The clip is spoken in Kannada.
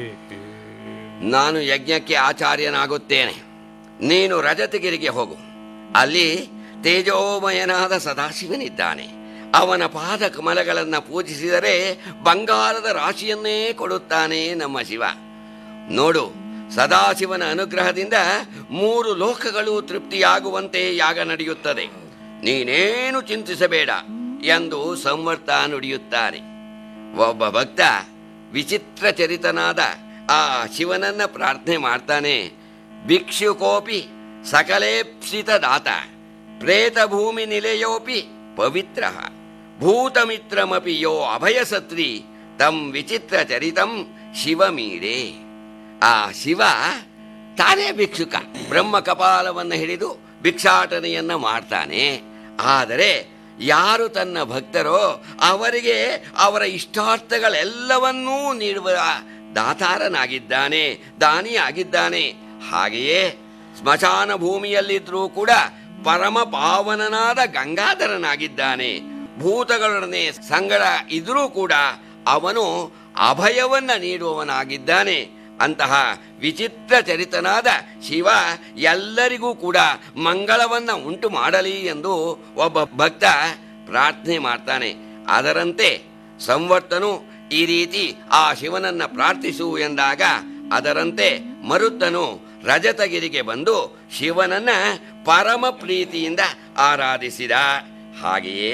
ನಾನು ಯಜ್ಞಕ್ಕೆ ಆಚಾರ್ಯನಾಗುತ್ತೇನೆ ನೀನು ರಜತಗಿರಿಗೆ ಹೋಗು ಅಲ್ಲಿ ತೇಜೋಮಯನಾದ ಸದಾಶಿವನಿದ್ದಾನೆ ಅವನ ಪಾದ ಕಮಲಗಳನ್ನು ಪೂಜಿಸಿದರೆ ಬಂಗಾರದ ರಾಶಿಯನ್ನೇ ಕೊಡುತ್ತಾನೆ ನಮ್ಮ ಶಿವ ನೋಡು ಸದಾಶಿವನ ಅನುಗ್ರಹದಿಂದ ಮೂರು ಲೋಕಗಳು ತೃಪ್ತಿಯಾಗುವಂತೆ ಯಾಗ ನಡೆಯುತ್ತದೆ ನೀನೇನು ಚಿಂತಿಸಬೇಡ ಎಂದು ಸಂವರ್ತ ನುಡಿಯುತ್ತಾನೆ ಒಬ್ಬ ಭಕ್ತ ವಿಚಿತ್ರ ಚರಿತನಾದ ಆ ಶಿವನನ್ನ ಪ್ರಾರ್ಥನೆ ಮಾಡ್ತಾನೆ ಭಿಕ್ಷುಕೋಪಿ ಸಕಲೇಪ್ಸಿತ ದಾತ ಪ್ರೇತ ಭೂಮಿ ನಿಲಯೋಪಿ ಪವಿತ್ರ ಭೂತಮಿತ್ರಮಪಿ ಯೋ ಅಭಯಸತ್ರಿ ತಂ ವಿಚಿತ್ರ ಚರಿತಂ ಶಿವಮೀಡೆ ಆ ಶಿವ ತಾನೇ ಭಿಕ್ಷುಕ ಬ್ರಹ್ಮ ಕಪಾಲವನ್ನು ಹಿಡಿದು ಭಿಕ್ಷಾಟನೆಯನ್ನ ಮಾಡ್ತಾನೆ ಆದರೆ ಯಾರು ತನ್ನ ಭಕ್ತರೋ ಅವರಿಗೆ ಅವರ ಇಷ್ಟಾರ್ಥಗಳೆಲ್ಲವನ್ನೂ ನೀಡುವ ದಾತಾರನಾಗಿದ್ದಾನೆ ದಾನಿಯಾಗಿದ್ದಾನೆ ಹಾಗೆಯೇ ಸ್ಮಶಾನ ಭೂಮಿಯಲ್ಲಿದ್ರೂ ಕೂಡ ಪರಮ ಪಾವನನಾದ ಗಂಗಾಧರನಾಗಿದ್ದಾನೆ ಭೂತಗಳೊಡನೆ ಸಂಗಡ ಇದ್ರೂ ಕೂಡ ಅವನು ಅಭಯವನ್ನ ನೀಡುವವನಾಗಿದ್ದಾನೆ ಅಂತಹ ವಿಚಿತ್ರ ಚರಿತನಾದ ಶಿವ ಎಲ್ಲರಿಗೂ ಕೂಡ ಮಂಗಳವನ್ನ ಉಂಟು ಮಾಡಲಿ ಎಂದು ಒಬ್ಬ ಭಕ್ತ ಪ್ರಾರ್ಥನೆ ಮಾಡ್ತಾನೆ ಅದರಂತೆ ಸಂವರ್ತನು ಈ ರೀತಿ ಆ ಶಿವನನ್ನ ಪ್ರಾರ್ಥಿಸು ಎಂದಾಗ ಅದರಂತೆ ಮರುತ್ತನು ರಜತಗಿರಿಗೆ ಬಂದು ಶಿವನನ್ನ ಪರಮ ಪ್ರೀತಿಯಿಂದ ಆರಾಧಿಸಿದ ಹಾಗೆಯೇ